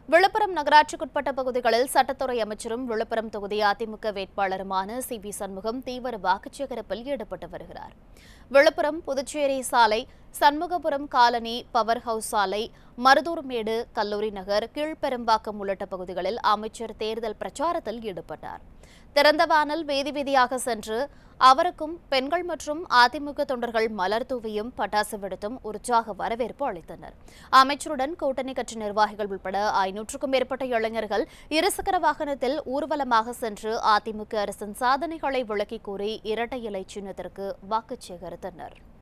விழுப்புரம் நகராட்சிக்குட்பட்ட பகுதிகளில் சட்டத்துறை அமைச்சரும் விழுப்புரம் தொகுதி அதிமுக வேட்பாளருமான சி வி சண்முகம் தீவிர வாக்குச்சேகரிப்பில் ஈடுபட்டு வருகிறார் விழுப்புரம் புதுச்சேரி சாலை சண்முகபுரம் காலனி பவர் ஹவுஸ் சாலை மருதூர்மேடு கல்லூரி நகர் கீழ்பெரும்பாக்கம் உள்ளிட்ட பகுதிகளில் அமைச்சர் தேர்தல் பிரச்சாரத்தில் ஈடுபட்டார் திறந்த வானல் வீதி வீதியாக சென்று அவருக்கும் பெண்கள் மற்றும் அதிமுக தொண்டர்கள் மலர் தூவியும் பட்டாசு வெடித்தும் உற்சாக வரவேற்பு அளித்தனர் அமைச்சருடன் கூட்டணி கட்சி நிர்வாகிகள் உட்பட ஐநூற்றுக்கும் மேற்பட்ட இளைஞர்கள் இருசக்கர வாகனத்தில் ஊர்வலமாக சென்று அதிமுக அரசின் சாதனைகளை விளக்கி கூறி இரட்டை இலை சின்னத்திற்கு வாக்கு சேகரித்தனர்